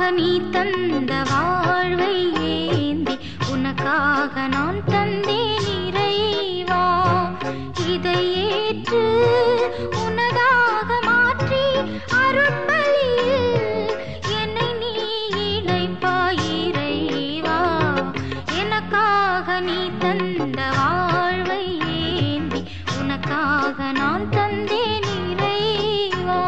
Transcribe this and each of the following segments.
நீ தந்த வாழ்வை ஏந்தி உனக்காக நான் தந்தேன் இறைவா இதை ஏற்று உனதாக மாற்றி அருட்பலியில் என்னை நீ இணைப்பாய் இறைவா எனக்காக நீ தந்த வாழ்வை ஏந்தி உனக்காக நான் தந்தேன் இறைவா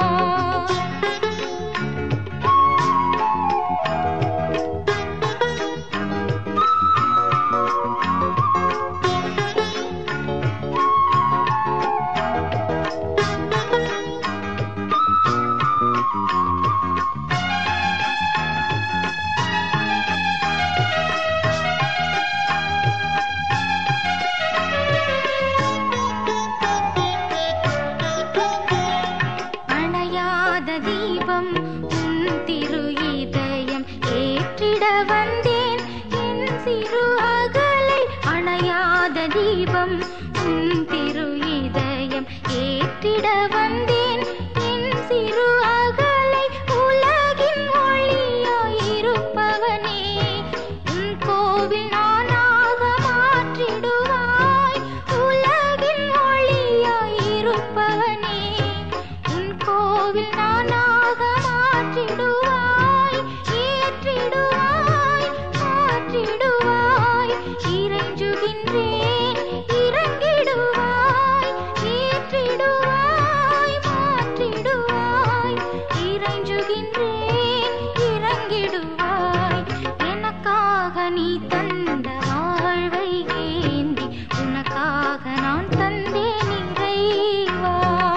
அணையாத தீபம் உன் திரு இதயம் ஏற்றிட வந்தேன் என் சிறு அகலை அணையாத தீபம் உன் திரு இதயம் ஏற்றிட வந்தேன் என் சிறு அகலை உலகின் ஒளியாயிருப்பவனே உன் கோவில் நானாக மாற்றிடுவாய் உலகின் ஒளியாயிருப்பவனே உன் கோவில் நானாக மாற்றிடுவாய் ஏற்றிடுவாய் மாற்றிடுவாய் இறைஞ்சுகின்றேன் இறங்கிடுவாய் ஏற்றிடுவாய் மாற்றிடுவாய் இறைஞ்சுகின்றேன் இறங்கிடுவாய் எனக்காக நீ தந்த வாழ்வை ஏந்தி உனக்காக நான் தந்தேன் இறைவா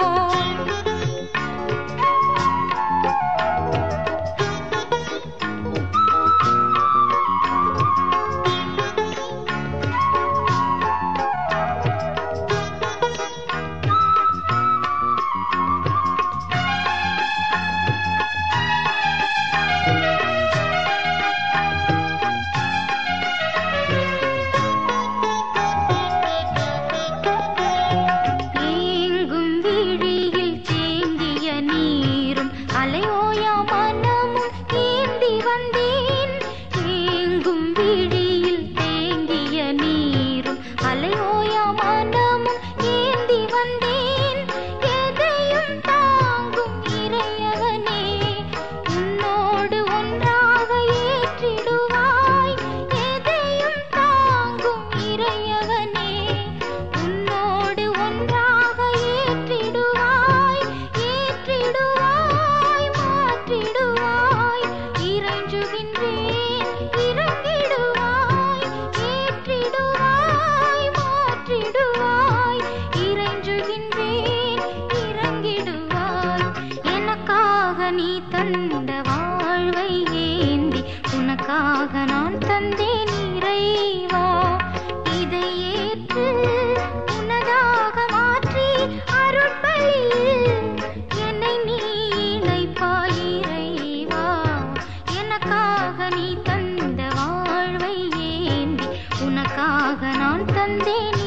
ஏங்கும் விழியில் தேங்கிய நீரும் அலையோயா மனமும் ஏந்தி வந்தேன் ஏங்கும் விழியில் தேங்கிய நீரும் அலையோயா மனமும் ஏந்தி வந்தேன் எதையும் தாங்கும் இறையவனே உன்னோடு ஒன்றாக ஏற்றிடுவாய் எதையும் தாங்கும் இறையவனே உன்னோடு ஒன்றாக ஏற்றிடுவாய் ஏற்றிடுவாய் மாற்றிடுவாய் இறைஞ்சுகின்றேன் இறங்கிடுவாய் ஏற்றிடுவாய் மாற்றிடுவாய் இறைஞ்சுகின்றேன் இறங்கிடுவாய் எனக்காக நீ தந்த வாழ்வை ஏந்தி உனக்காக நான் தந்தேன் இறைவா இதை ஏற்று உனதாக மாற்றி அருட்பலியில் என்னை நீ இணைப்பாய் இறைவா எனக்காக நீ தந்த வாழ்வை ஏந்தி உனக்காக நான் தந்தேன்